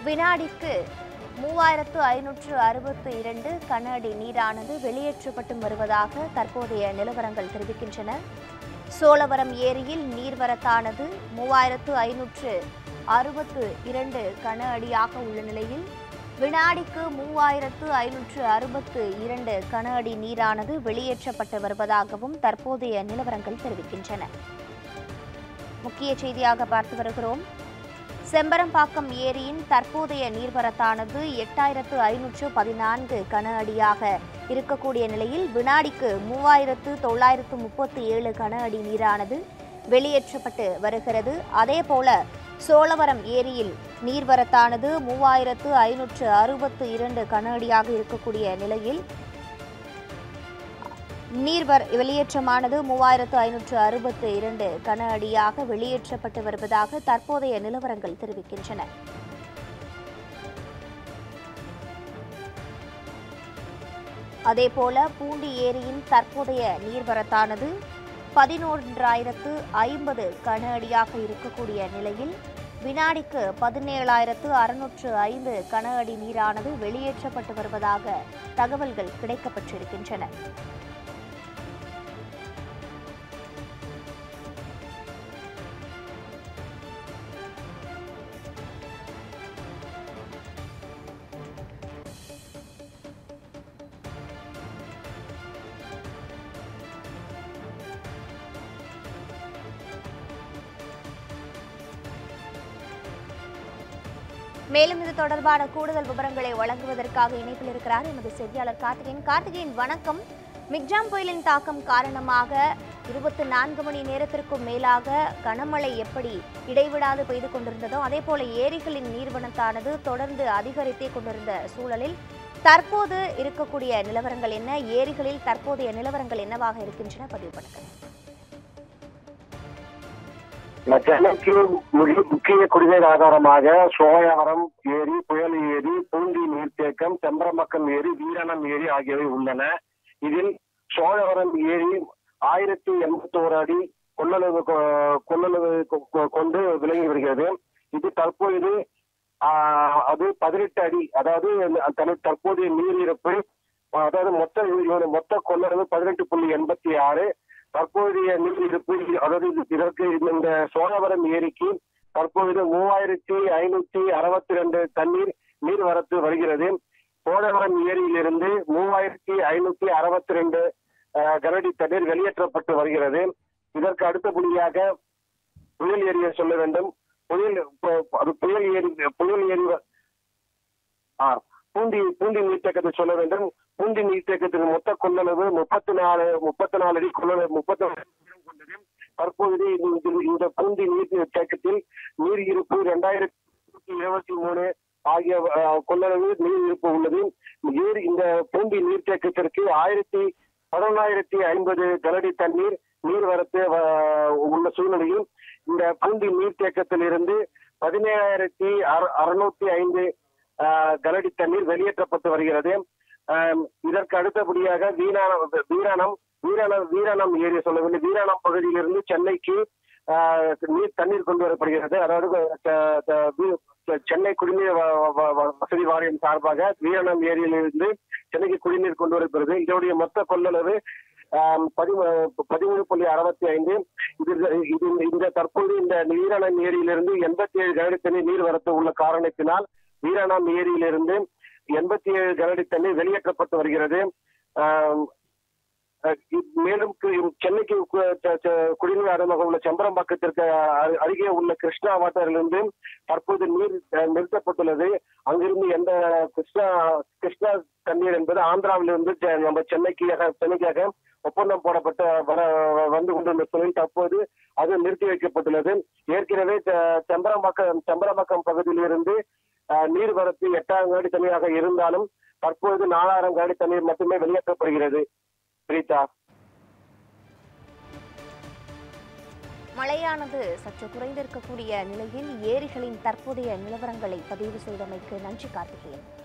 வினாடிக்கு மூவாயிரத்து ஐநூற்று அறுபத்து இரண்டு கன அடி நீரானது வெளியேற்றப்பட்டு வருவதாக தற்போதைய நிலவரங்கள் தெரிவிக்கின்றன சோழவரம் ஏரியில் நீர்வரத்தானது மூவாயிரத்து ஐநூற்று அறுபத்து இரண்டு கன அடியாக உள்ள நிலையில் வினாடிக்கு மூவாயிரத்து ஐநூற்று அறுபத்து இரண்டு கன அடி நீரானது வெளியேற்றப்பட்டு வருவதாகவும் தற்போதைய நிலவரங்கள் தெரிவிக்கின்றன முக்கிய செய்தியாக பார்த்து வருகிறோம் செம்பரம்பாக்கம் ஏரியின் தற்போதைய நீர்வரத்தானது எட்டாயிரத்து ஐநூற்று பதினான்கு கன அடியாக இருக்கக்கூடிய நிலையில் வினாடிக்கு மூவாயிரத்து தொள்ளாயிரத்து முப்பத்தி ஏழு கன அடி நீரானது வெளியேற்றப்பட்டு வருகிறது அதேபோல சோழவரம் ஏரியில் நீர்வரத்தானது மூவாயிரத்து ஐநூற்று அறுபத்து இரண்டு கன அடியாக இருக்கக்கூடிய நிலையில் நீர்வர் வெளியேற்றமானது மூவாயிரத்து ஐநூற்று அறுபத்து இரண்டு கன அடியாக வெளியேற்றப்பட்டு வருவதாக தற்போதைய நிலவரங்கள் தெரிவிக்கின்றன அதேபோல பூண்டி ஏரியின் தற்போதைய நீர்வரத்தானது பதினொன்றாயிரத்து ஐம்பது கன அடியாக இருக்கக்கூடிய நிலையில் வினாடிக்கு பதினேழாயிரத்து அறுநூற்று ஐந்து கன அடி நீரானது வெளியேற்றப்பட்டு வருவதாக தகவல்கள் கிடைக்கப்பட்டிருக்கின்றன மேலும் இது தொடர்பான கூடுதல் விவரங்களை வழங்குவதற்காக இணைப்பில் இருக்கிறார் எமது செய்தியாளர் கார்த்திகேயன் கார்த்திகேயன் வணக்கம் மிக்ஜாம் புயலின் தாக்கம் காரணமாக இருபத்தி நான்கு மணி நேரத்திற்கும் மேலாக கனமழை எப்படி இடைவிடாது பெய்து கொண்டிருந்ததோ அதே போல ஏரிகளின் நீர்வனத்தானது தொடர்ந்து அதிகரித்தே கொண்டிருந்த சூழலில் தற்போது இருக்கக்கூடிய நிலவரங்கள் என்ன ஏரிகளில் தற்போதைய நிலவரங்கள் என்னவாக இருக்கின்றன பதிவு பண்ணுங்க சென்னைக்கு மிக முக்கிய குடிநீர் ஆதாரமாக சோழவரம் ஏரி புயல் ஏரி பூண்டி நீர்த்தேக்கம் செம்பரமக்கம் ஏரி வீரணம் ஏரி ஆகியவை உள்ளன இதில் சோழவரம் ஏரி ஆயிரத்தி எண்பத்தோரு அடி கொள்ளளவு கொ- கொள்ளளவு கொ- கொ- கொண்டு விளங்கி வருகிறது இது தற்பொழுது ஆஹ், அது பதினெட்டு அடி அதாவது தன- தற்போதைய நீர் இருப்பு அதாவது மொத்த இதோட மொத்த கொள்ளளவு பதினெட்டு புள்ளி எண்பத்தி ஆறு தற்போதைய நீர் இருப்பு அதாவது இது- இதற்கு இந்த சோழவரம் ஏரிக்கு தற்பொழுது மூவாயிரத்தி ஐநூத்தி அறுபத்தி ரெண்டு தண்ணீர் நீர் வரத்து வருகிறது சோழவரம் ஏரியிலிருந்து மூவாயிரத்தி ஐநூத்தி அறுபத்தி ரெண்டு கனடி தண்ணீர் வெளியேற்றப்பட்டு வருகிறது இதற்கு அடுத்தபடியாக புயல் ஏரியை சொல்ல வேண்டும் புயல் பு- அது புயல் ஏரி புயல் ஏரி வ- ஆ பூண்டி பூண்டி நீர்த்தேக்கத்தை சொல்ல வேண்டும் பூண்டி நீர்த்தேக்கத்தின் மொத்த கொள்ளளவு முப்பத்தி நாலு முப்பத்தி நாலு அடி கொள்ளளவு முப்பத்தி நாலு அடி கொண்டது தற்போது இந்த- இந்த பூண்டி நீர் தேக்கத்தில் நீர் இருப்பு இரண்டாயிரத்தி இருபத்தி மூணு ஆகிய அஹ், கொள்ளளவு நீர் இருப்பு உள்ளது ஏரி இந்த பூண்டி நீர்த்தேக்கத்திற்கு ஆயிரத்தி பதினொன்றாயிரத்தி ஐம்பது கனடி தண்ணீர் நீர்வரத்து அஹ், உள்ள சூழ்நிலையில் இந்த பூண்டி நீர்த்தேக்கத்திலிருந்து பதினேழாயிரத்தி அறுநூத்தி ஐந்து ஆஹ் கனடி தண்ணீர் வெளியேற்றப்பட்டு வருகிறது ஆம், இதற்கு அடுத்தபடியாக வீராணம் வீராணம் வீராணம் வீராணம் ஏரியா சொல்லவில்லை வீராணம் பகுதியிலிருந்து சென்னைக்கு ஆஹ், நீர் தண்ணீர் கொண்டு வரப்படுகிறது அதாவது த- த- வீ- சென்னை குடிநீர் வ- வ- வ- வசதி வாரியம் சார்பாக வீராணம் ஏரியிலிருந்து சென்னைக்கு குடிநீர் கொண்டு வரப்படுகிறது இதனுடைய மொத்த கொள்ளளவு ஆம், பதிமூ- பதிமூணு புள்ளி அறுபத்தி ஐந்து இது இது இந்த தற்போது இந்த வீராணம் ஏரியிலிருந்து எண்பத்தி ஏழு கனடி தண்ணீர் நீர் வரத்து உள்ள காரணத்தினால் வீராணம் ஏரியிலிருந்து எண்பத்தி ஏழு கனடி தண்ணீர் வெளியேற்றப்பட்டு வருகிறது ஆம், அஹ் இ- மேலும் கு- சென்னைக்கு கு- ச- ச- குடிநீர் ஆதாரமாக உள்ள செம்பரம்பாக்கத்திற்கு அரு- அருகே உள்ள கிருஷ்ணா வாட்டரிலிருந்து தற்போது நீர் அஹ், நிறுத்தப்பட்டுள்ளது அங்கிருந்து எந்த கிருஷ்ணா கிருஷ்ணா தண்ணீர் என்பது ஆந்திராவிலிருந்து செ- நம்ம சென்னைக்காக சென்னைக்காக ஒப்பந்தம் போடப்பட்ட வர வந்து கொண்டிருந்த சூழலில் தற்போது அது நிறுத்தி வைக்கப்பட்டுள்ளது ஏற்கனவே செ- செம்பரம்பாக்கம் செம்பரம்பாக்கம் பகுதியிலிருந்து அஹ், நீர்வரத்து எட்டாயிரம் காடி தண்ணீராக இருந்தாலும் தற்போது நாலாயிரம் காடி தண்ணீர் மட்டுமே வெளியேற்றப்படுகிறது பிரீதா மழையானது சற்று குறைந்திருக்கக்கூடிய நிலையில் ஏரிகளின் தற்போதைய நிலவரங்களை பதிவு செய்தமைக்கு நன்றி கார்த்திகேயன்